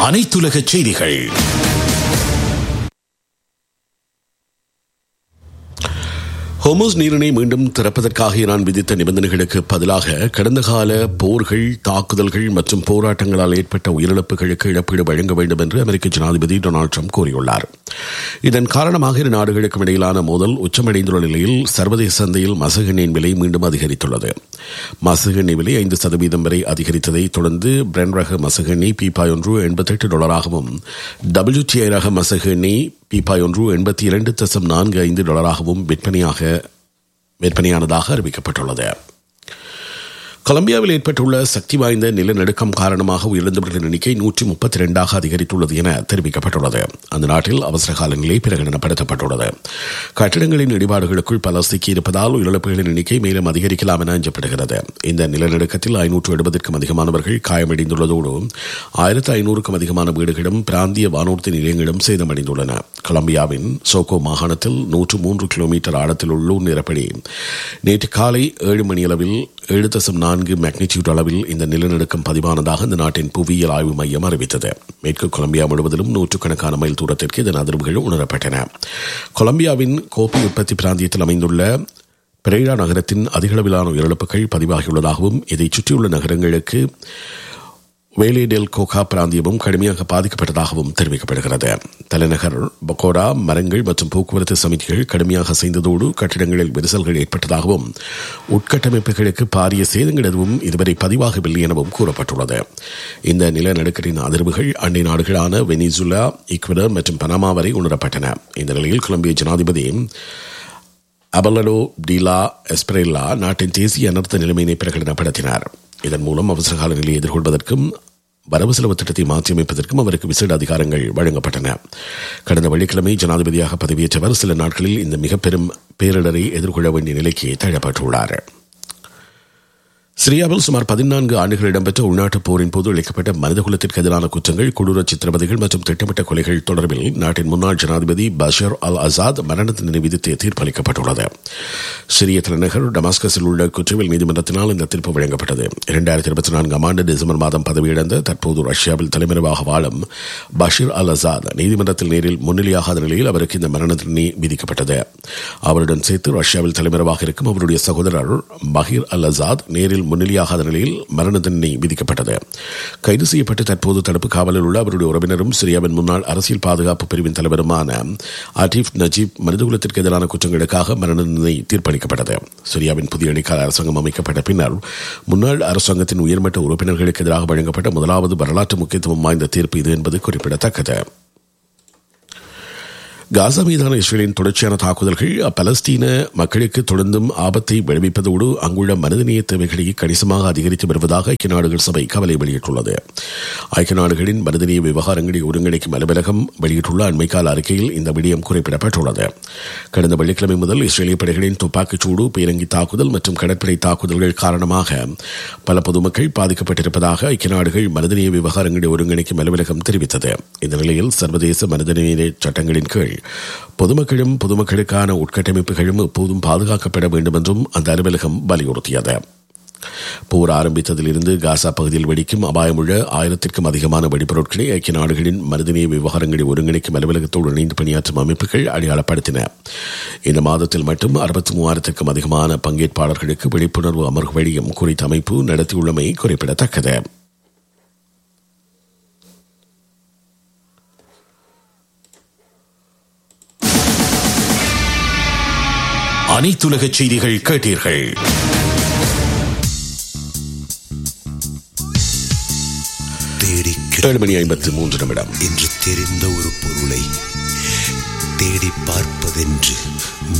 அனைத்துலக செய்திகள் ஹோமோஸ் நீரிணை மீண்டும் திறப்பதற்காக ஈரான் விதித்த நிபந்தனைகளுக்கு பதிலாக கடந்த கால போர்கள் தாக்குதல்கள் மற்றும் போராட்டங்களால் ஏற்பட்ட உயிரிழப்புகளுக்கு இழப்பீடு வழங்க வேண்டும் என்று அமெரிக்க ஜனாதிபதி டொனால்டு ட்ரம்ப் கூறியுள்ளார் இதன் காரணமாக இரு நாடுகளுக்கும் இடையிலான மோதல் உச்சமடைந்துள்ள நிலையில் சர்வதேச சந்தையில் மசகு எண்ணெயின் விலை மீண்டும் அதிகரித்துள்ளது மசகு எண்ணெய் விலை ஐந்து சதவீதம் வரை அதிகரித்ததை தொடர்ந்து பிரெண்ட் ரக மசகு எண்ணெய் பீப்பாய் ஒன்று எண்பத்தெட்டு டாலராகவும் டபிள்யூடிஐ ரக மசகு எண்ணெய் பீப்பாய் ஒன்று எண்பத்தி இரண்டு தசம் நான்கு ஐந்து டாலராகவும் விற்பனையாக விற்பனையானதாக அறிவிக்கப்பட்டுள்ளது கொலம்பியாவில் ஏற்பட்டுள்ள சக்தி வாய்ந்த நிலநடுக்கம் காரணமாக உயிரிழந்தவர்களின் எண்ணிக்கை நூற்றி முப்பத்தி இரண்டாக அதிகரித்துள்ளது என தெரிவிக்கப்பட்டுள்ளது அந்த நாட்டில் அவசர கால நிலை பிரகடனப்படுத்தப்பட்டுள்ளது கட்டிடங்களின் இடிபாடுகளுக்குள் பலர் சிக்கியிருப்பதால் உயிரிழப்புகளின் எண்ணிக்கை மேலும் அதிகரிக்கலாம் என அஞ்சப்படுகிறது இந்த நிலநடுக்கத்தில் ஐநூற்று எழுபதற்கும் அதிகமானவர்கள் காயமடைந்துள்ளதோடு ஆயிரத்து ஐநூறுக்கும் அதிகமான வீடுகளும் பிராந்திய வானூர்தி நிலையங்களும் சேதமடைந்துள்ளன கொலம்பியாவின் சோகோ மாகாணத்தில் நூற்று மூன்று கிலோமீட்டர் ஆழத்தில் உள்ளூர் நிலப்படி நேற்று காலை ஏழு மணியளவில் ஏழு தசம் நான்கு மேக்னிடியூட் அளவில் இந்த நிலநடுக்கம் பதிவானதாக இந்த நாட்டின் புவியியல் ஆய்வு மையம் அறிவித்தது மேற்கு கொலம்பியா முழுவதிலும் நூற்றுக்கணக்கான மைல் தூரத்திற்கு இதன் அதிர்வுகள் உணரப்பட்டன கொலம்பியாவின் கோப்பி உற்பத்தி பிராந்தியத்தில் அமைந்துள்ள பெரேரா நகரத்தின் அதிகளவிலான உயிரிழப்புகள் பதிவாகியுள்ளதாகவும் இதைச் சுற்றியுள்ள நகரங்களுக்கு வேலே டெல் கோகா பிராந்தியமும் கடுமையாக பாதிக்கப்பட்டதாகவும் தெரிவிக்கப்படுகிறது தலைநகர் பக்கோடா மரங்கள் மற்றும் போக்குவரத்து சமிதிகள் கடுமையாக செய்ததோடு கட்டிடங்களில் விரிசல்கள் ஏற்பட்டதாகவும் உட்கட்டமைப்புகளுக்கு பாரிய சேதங்கள் எதுவும் இதுவரை பதிவாகவில்லை எனவும் கூறப்பட்டுள்ளது இந்த நிலநடுக்கத்தின் அதிர்வுகள் அண்டை நாடுகளான வெனிசுலா ஈக்வடர் மற்றும் பனாமா வரை உணரப்பட்டன இந்த நிலையில் கொலம்பிய ஜனாதிபதி அபலடோ டிலா எஸ்பிரேல்லா நாட்டின் தேசிய அனர்த்த நிலைமையினை பிரகடனப்படுத்தினார் இதன் மூலம் அவசரகால நிலையை எதிர்கொள்வதற்கும் வரவு செலவு திட்டத்தை மாற்றியமைப்பதற்கும் அவருக்கு விசேட அதிகாரங்கள் வழங்கப்பட்டன கடந்த வெள்ளிக்கிழமை ஜனாதிபதியாக பதவியேற்றவர் சில நாட்களில் இந்த மிக பெரும் பேரிடரை எதிர்கொள்ள வேண்டிய நிலைக்கு தள்ளப்பட்டுள்ளார் சிரியாவில் சுமார் பதினான்கு ஆண்டுகள் இடம்பெற்ற உள்நாட்டுப் போரின் போது அளிக்கப்பட்ட மனிதகுலத்திற்கு எதிரான குற்றங்கள் கொடூர சித்திரவதைகள் மற்றும் திட்டமிட்ட கொலைகள் தொடர்பில் நாட்டின் முன்னாள் ஜனாதிபதி பஷர் அல் அசாத் மரண தண்டனை விதித்து தீர்ப்பளிக்கப்பட்டுள்ளது சிரிய தலைநகர் டமாஸ்கஸில் உள்ள குற்றவியல் நீதிமன்றத்தினால் இந்த தீர்ப்பு வழங்கப்பட்டது இரண்டாயிரத்தி இருபத்தி நான்காம் ஆண்டு டிசம்பர் மாதம் பதவியிழந்த தற்போது ரஷ்யாவில் தலைமறைவாக வாழும் பஷீர் அல் அசாத் நீதிமன்றத்தில் நேரில் முன்னிலையாகாத நிலையில் அவருக்கு இந்த மரண தண்டனை விதிக்கப்பட்டது அவருடன் சேர்த்து ரஷ்யாவில் தலைமறைவாக இருக்கும் அவருடைய சகோதரர் பஹீர் அல் அசாத் நேரில் முன்னிலையாகாத நிலையில் மரண தண்டனை விதிக்கப்பட்டது கைது செய்யப்பட்டு தற்போது தடுப்பு காவலில் உள்ள அவருடைய உறவினரும் சிரியாவின் முன்னாள் அரசியல் பாதுகாப்பு பிரிவின் தலைவருமான அட்டீப் நஜீப் மனிதகுலத்திற்கு எதிரான குற்றங்களுக்காக மரண தண்டனை தீர்ப்பளிக்கப்பட்டது சிரியாவின் புதிய இடைக்கால அரசாங்கம் அமைக்கப்பட்ட பின்னர் முன்னாள் அரசாங்கத்தின் உயர்மட்ட உறுப்பினர்களுக்கு எதிராக வழங்கப்பட்ட முதலாவது வரலாற்று முக்கியத்துவம் வாய்ந்த தீர்ப்பு இது என்பது குறிப்பிடத்தக்கது காசா மீதான இஸ்ரேலின் தொடர்ச்சியான தாக்குதல்கள் பலஸ்தீன மக்களுக்கு தொடர்ந்தும் ஆபத்தை விளைவிப்பதோடு அங்குள்ள மனிதநேய தேவைகளை கணிசமாக அதிகரித்து வருவதாக ஐக்கிய நாடுகள் சபை கவலை வெளியிட்டுள்ளது ஐக்கிய நாடுகளின் மனிதநேய விவகாரங்களை ஒருங்கிணைக்கும் அலுவலகம் வெளியிட்டுள்ள அண்மைக்கால அறிக்கையில் இந்த விடயம் குறிப்பிடப்பட்டுள்ளது கடந்த வெள்ளிக்கிழமை முதல் இஸ்ரேலிய படைகளின் துப்பாக்கிச் சூடு பீரங்கி தாக்குதல் மற்றும் கடற்படை தாக்குதல்கள் காரணமாக பல பொதுமக்கள் பாதிக்கப்பட்டிருப்பதாக ஐக்கிய நாடுகள் மனிதநேய விவகாரங்களை ஒருங்கிணைக்கும் அலுவலகம் தெரிவித்தது இந்த நிலையில் சர்வதேச மனிதநேய சட்டங்களின் கீழ் பொதுமக்களும் பொதுமக்களுக்கான உட்கட்டமைப்புகளும் எப்போதும் பாதுகாக்கப்பட வேண்டும் என்றும் அந்த அலுவலகம் வலியுறுத்தியது போர் ஆரம்பித்ததிலிருந்து காசா பகுதியில் வெடிக்கும் அபாயமுள்ள ஆயிரத்திற்கும் அதிகமான வெடிப்பொருட்களை ஐக்கிய நாடுகளின் மனிதநேய விவகாரங்களை ஒருங்கிணைக்கும் அலுவலகத்தோடு இணைந்து பணியாற்றும் அமைப்புகள் அடையாளப்படுத்தின இந்த மாதத்தில் மட்டும் அறுபத்தி மூவாயிரத்திற்கும் அதிகமான பங்கேற்பாளர்களுக்கு விழிப்புணர்வு அமர்வு வழியும் குறித்த அமைப்பு நடத்தியுள்ளமை குறிப்பிடத்தக்கது அனைத்துலக செய்திகள் கேட்டீர்கள் தேடி ஏழு மணி ஐம்பத்தி மூன்று நிமிடம் என்று தெரிந்த ஒரு பொருளை தேடி பார்ப்பதென்று